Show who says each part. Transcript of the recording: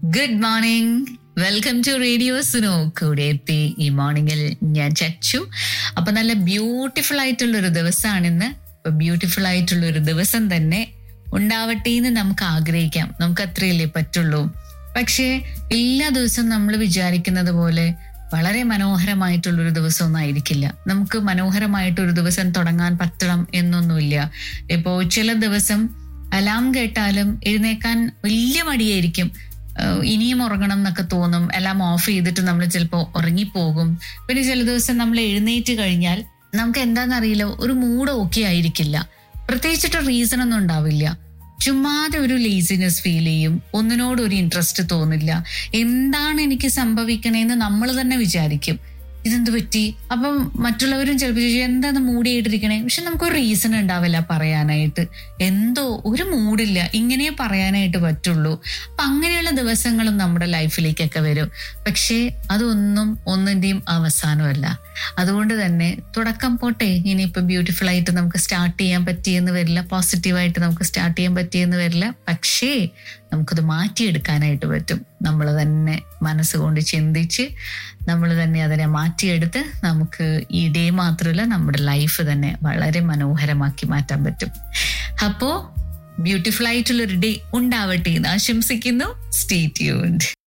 Speaker 1: good morning welcome to radio Suno കൂടെ എത്തി ഈ മോർണിംഗിൽ ഞാൻ ചച്ചു അപ്പൊ നല്ല ബ്യൂട്ടിഫുൾ ആയിട്ടുള്ള ഒരു ദിവസമാണ് ഇന്ന് അപ്പൊ ബ്യൂട്ടിഫുൾ ആയിട്ടുള്ള ഒരു ദിവസം തന്നെ ഉണ്ടാവട്ടെ എന്ന് നമുക്ക് ആഗ്രഹിക്കാം നമുക്ക് അത്രയല്ലേ പറ്റുള്ളൂ പക്ഷേ എല്ലാ ദിവസവും നമ്മൾ വിചാരിക്കുന്നത് പോലെ വളരെ മനോഹരമായിട്ടുള്ള ഒരു ദിവസമൊന്നും ആയിരിക്കില്ല നമുക്ക് മനോഹരമായിട്ടൊരു ദിവസം തുടങ്ങാൻ പറ്റണം എന്നൊന്നുമില്ല ഇപ്പോ ചില ദിവസം അലാം കേട്ടാലും എഴുന്നേക്കാൻ വലിയ മടിയായിരിക്കും ഏഹ് ഇനിയും ഉറങ്ങണം എന്നൊക്കെ തോന്നും എല്ലാം ഓഫ് ചെയ്തിട്ട് നമ്മൾ ചിലപ്പോൾ ഉറങ്ങിപ്പോകും പിന്നെ ചില ദിവസം നമ്മൾ എഴുന്നേറ്റ് കഴിഞ്ഞാൽ നമുക്ക് എന്താണെന്നറിയില്ല ഒരു മൂഡ് ഓക്കെ ആയിരിക്കില്ല പ്രത്യേകിച്ചിട്ട് റീസൺ ഒന്നും ഉണ്ടാവില്ല ചുമ്മാതെ ഒരു ലേസിനെസ് ഫീൽ ചെയ്യും ഒന്നിനോട് ഒരു ഇൻട്രസ്റ്റ് തോന്നില്ല എന്താണ് എനിക്ക് സംഭവിക്കണേന്ന് നമ്മൾ തന്നെ വിചാരിക്കും ഇതെന്ത് പറ്റി അപ്പം മറ്റുള്ളവരും ചിലപ്പോൾ ചോദിക്കും എന്താന്ന് മൂടിയായിട്ടിരിക്കണേ പക്ഷെ നമുക്കൊരു റീസൺ ഉണ്ടാവില്ല പറയാനായിട്ട് എന്തോ ഒരു മൂഡില്ല ഇങ്ങനെ പറയാനായിട്ട് പറ്റുള്ളൂ അപ്പൊ അങ്ങനെയുള്ള ദിവസങ്ങളും നമ്മുടെ ലൈഫിലേക്കൊക്കെ വരും പക്ഷേ അതൊന്നും ഒന്നിന്റെയും അവസാനമല്ല അതുകൊണ്ട് തന്നെ തുടക്കം പോട്ടെ ഇനിയിപ്പോ ബ്യൂട്ടിഫുൾ ആയിട്ട് നമുക്ക് സ്റ്റാർട്ട് ചെയ്യാൻ പറ്റിയെന്ന് വരില്ല പോസിറ്റീവായിട്ട് നമുക്ക് സ്റ്റാർട്ട് ചെയ്യാൻ പറ്റിയെന്ന് വരില്ല പക്ഷേ നമുക്കത് മാറ്റിയെടുക്കാനായിട്ട് പറ്റും നമ്മൾ തന്നെ മനസ്സുകൊണ്ട് ചിന്തിച്ച് നമ്മൾ തന്നെ അതിനെ മാറ്റിയെടുത്ത് നമുക്ക് ഈ ഡേ മാത്രമല്ല നമ്മുടെ ലൈഫ് തന്നെ വളരെ മനോഹരമാക്കി മാറ്റാൻ പറ്റും അപ്പോ ബ്യൂട്ടിഫുൾ ആയിട്ടുള്ളൊരു ഡേ ഉണ്ടാവട്ടെ എന്ന് ആശംസിക്കുന്നു സ്റ്റേ ട്യൂൺഡ്